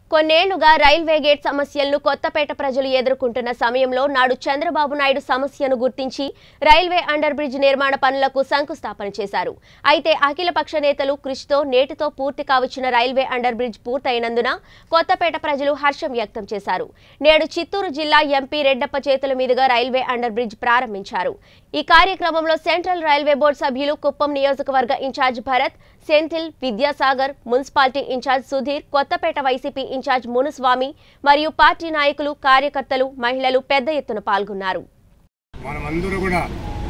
కొన్నేళ్లుగా railway gate సమస్యలను కొత్తపేట ప్రజలు ఎదుర్కొంటున్న సమయంలో నాడు చంద్రబాబు నాయుడు సమస్యను గుర్తించి రైల్వే అండర్ బ్రిడ్జ్ నిర్మాణ పనులకు శంకుస్థాపన చేశారు అయితే అఖిలపక్ష నేతలు కృషితో నేటితో పూర్తి కావచ్చిన రైల్వే అండర్ బ్రిడ్జ్ పూర్తయినందున కొత్తపేట ప్రజలు హర్షం వ్యక్తం చేశారు నేడు చిత్తూరు జిల్లా ఎంపీ రెడ్డప్ప చేతుల మీదుగా రైల్వే అండర్ బ్రిడ్జ్ ప్రారంభించారు ఈ కార్యక్రమంలో సెంట్రల్ రైల్వే బోర్డు సభ్యులు కుప్పం నియోజకవర్గ in charge Bharath Senthil Vidyasagar municipality in charge Sudheer Kothapeta YCP in charge Munuswamy మరియు పార్టీ నాయకులు కార్యకర్తలు మహిళలు పెద్ద ఎత్తున పాల్గొన్నారు మనమందరూ కూడా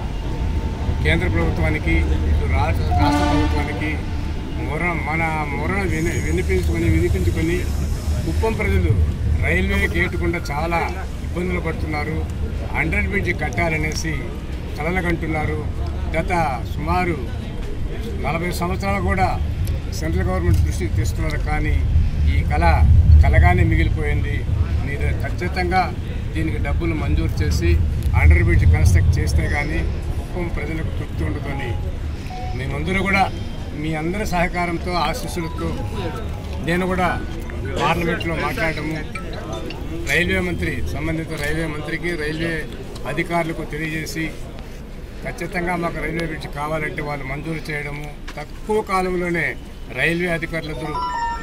కేంద్ర ప్రభుత్వానికి ఇటు రాష్ట్ర రాష్ట్ర ప్రభుత్వానికి మొర మన మొరణ విని వినిపించుకొని వినిపించుకొని కుప్పం ప్రజలు రైల్వే గేటు గుండా చాలా ఇబ్బందులు పడుతున్నారు అండర్ బ్రిడ్జ్ కట్టాలనేసి కలలకంటున్నారు గత సుమారు నలభై సంవత్సరాలు కూడా సెంట్రల్ గవర్నమెంట్ దృష్టికి తెస్తున్నారు కానీ ఈ కళ కలగానే మిగిలిపోయింది మీరు ఖచ్చితంగా దీనికి డబ్బులు మంజూరు చేసి అండర్ బ్రిడ్జ్ కన్స్ట్రక్ట్ చేస్తే కానీ కుప్పం ప్రజలకు తృప్తి ఉండదని మేమందరూ కూడా మీ అందరి సహకారంతో ఆశీస్సులతో నేను కూడా పార్లమెంట్లో మాట్లాడటము రైల్వే మంత్రి సంబంధిత రైల్వే మంత్రికి రైల్వే అధికారులకు తెలియజేసి ఖచ్చితంగా మాకు రైల్వే బ్రిడ్జ్ కావాలంటే వాళ్ళు మంజూరు చేయడము తక్కువ కాలంలోనే రైల్వే అధికారులందరూ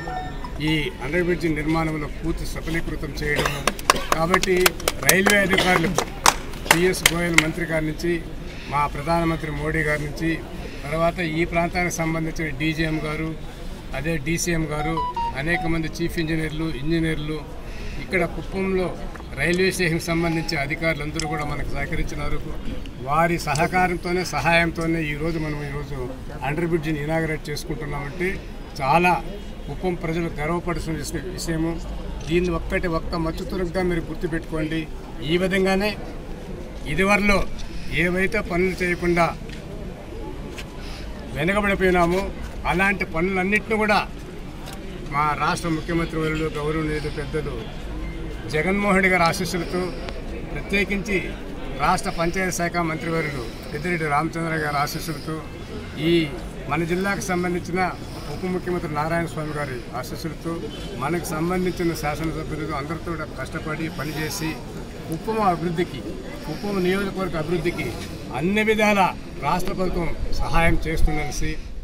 ఈ అండర్ బ్రిడ్జ్ నిర్మాణంలో పూర్తి సఫలీకృతం చేయడము కాబట్టి రైల్వే అధికారులకు పిఎస్ గోయల్ మంత్రి గారి నుంచి మా ప్రధానమంత్రి మోడీ గారి నుంచి తర్వాత ఈ ప్రాంతానికి సంబంధించిన డీజీఎం గారు అదే డీసీఎం గారు అనేక మంది చీఫ్ ఇంజనీర్లు ఇంజనీర్లు ఇక్కడ కుప్పంలో రైల్వే స్టేషన్కి సంబంధించిన అధికారులందరూ కూడా మనకు సహకరించినారు వారి సహకారంతోనే సహాయంతోనే ఈరోజు మనం ఈరోజు అండర్ బ్రిడ్జిని ఇనాగరేట్ చేసుకుంటున్నామంటే చాలా కుప్పం ప్రజలు గర్వపడాల్సిన విష- విషయము దీన్ని ఒక్కటి ఒక్క మచ్చుతురుగ్గా మీరు గుర్తుపెట్టుకోండి ఈ విధంగానే ఇదివరలో ఏవైతే పనులు చేయకుండా వెనకబడిపోయినామో అలాంటి పనులన్నింటినీ కూడా మా రాష్ట్ర ముఖ్యమంత్రి వర్యులు గౌరవనీయులు పెద్దలు జగన్మోహన్ రెడ్డి గారి ఆశీస్సులతో ప్రత్యేకించి రాష్ట్ర పంచాయతీ శాఖ మంత్రివర్యులు పెద్దిరెడ్డి రామచంద్ర గారి ఆశీస్సులతో ఈ మన జిల్లాకు సంబంధించిన ఉప ముఖ్యమంత్రి నారాయణ స్వామి గారి ఆశీస్సులతో మనకు సంబంధించిన శాసనసభ్యులు అందరితో కూడా కష్టపడి పనిచేసి కుప్పం అభివృద్ధికి కుప్పం నియోజకవర్గ అభివృద్ధికి అన్ని విధాల రాష్ట్ర ప్రభుత్వం సహాయం చేస్తుందనేసి